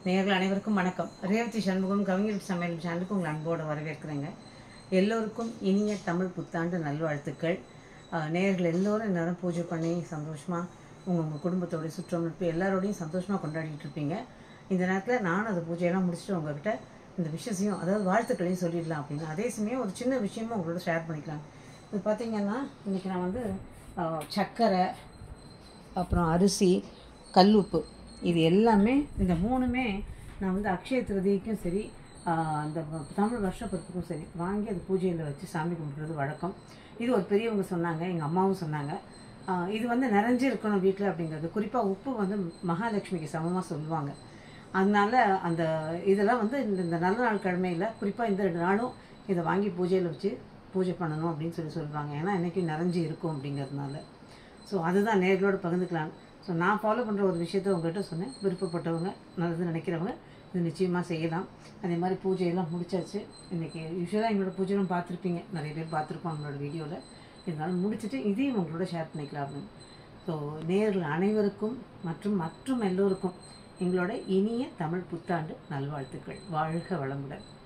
நேயர்கள் அனைவருக்கும் வணக்கம் ரேவதி சண்முகம் கவிஞர் சமையல் சேனலுக்கு உங்களை அன்போடு வரவேற்கிறேங்க எல்லோருக்கும் இனிய தமிழ் புத்தாண்டு நல்வாழ்த்துக்கள் ஆஹ், நேயர்கள் எல்லோரும் இந்நேரம் பூஜை பண்ணி சந்தோஷமாக உங்கள் உங்கள் குடும்பத்தோட சுற்றமைப்பு எல்லாரோடையும் சந்தோஷமாக கொண்டாடிட்டு இருப்பீங்க இந்த நேரத்தில் நானும் அந்த பூஜையெல்லாம் முடிச்சுட்டு உங்ககிட்ட இந்த விஷயத்தையும் அதாவது வாழ்த்துக்களையும் சொல்லிடலாம் அப்படின்னு அதே சமயம் ஒரு சின்ன விஷயமும் உங்களோட ஷேர் பண்ணிக்கலாம் இது பார்த்தீங்கன்னா இன்றைக்கி நான் வந்து ஆஹ், சர்க்கரை அப்புறம் அரிசி கல்லுப்பு இது எல்லாமே இந்த மூணுமே நான் வந்து அக்ஷய திருதிக்கும் சரி ஆஹ், அந்த வ- தமிழ் வருஷப்பிறப்புக்கும் சரி வாங்கி அது பூஜையில் வச்சு சாமி கும்பிட்றது வழக்கம் இது ஒரு பெரியவங்க சொன்னாங்க எங்கள் அம்மாவும் சொன்னாங்க ஆஹ், இது வந்து நிறைஞ்சு இருக்கணும் வீட்டில் அப்படிங்கிறது குறிப்பாக உப்பு வந்து மகாலட்சுமிக்கு சமமாக சொல்லுவாங்க அதனால அந்த இதெல்லாம் வந்து இந்த இந்த நல்ல நாள் கிழமையில் குறிப்பாக இந்த ரெண்டு நாளும் இதை வாங்கி பூஜையில் வச்சு பூஜை பண்ணணும் அப்படின்னு சொல்லி சொல்லுவாங்க ஏன்னா என்னைக்கு நிறைஞ்சு இருக்கும் அப்படிங்கிறதுனால ஸோ அதுதான் நேர்களோடு பகிர்ந்துக்கலாம் ஸோ நான் ஃபாலோ பண்ணுற ஒரு விஷயத்த உங்கள்கிட்ட சொன்னேன் விருப்பப்பட்டவங்க நல்லது நினைக்கிறவங்க இது நிச்சயமாக செய்யலாம் அதே மாதிரி பூஜையெல்லாம் முடிச்சாச்சு இன்றைக்கி யூஸ்வலாக எங்களோட பூஜையெல்லாம் பார்த்துருப்பீங்க நிறைய பேர் பார்த்துருப்போம் நம்மளோட வீடியோவில் இருந்தாலும் முடிச்சுட்டு இதையும் உங்களோட ஷேர் பண்ணிக்கலாம் அப்படின்னு ஸோ நேர்கள் அனைவருக்கும் மற்றும் மற்றும் எல்லோருக்கும் எங்களோட இனிய தமிழ் புத்தாண்டு நல்வாழ்த்துக்கள் வாழ்க வளமுடன்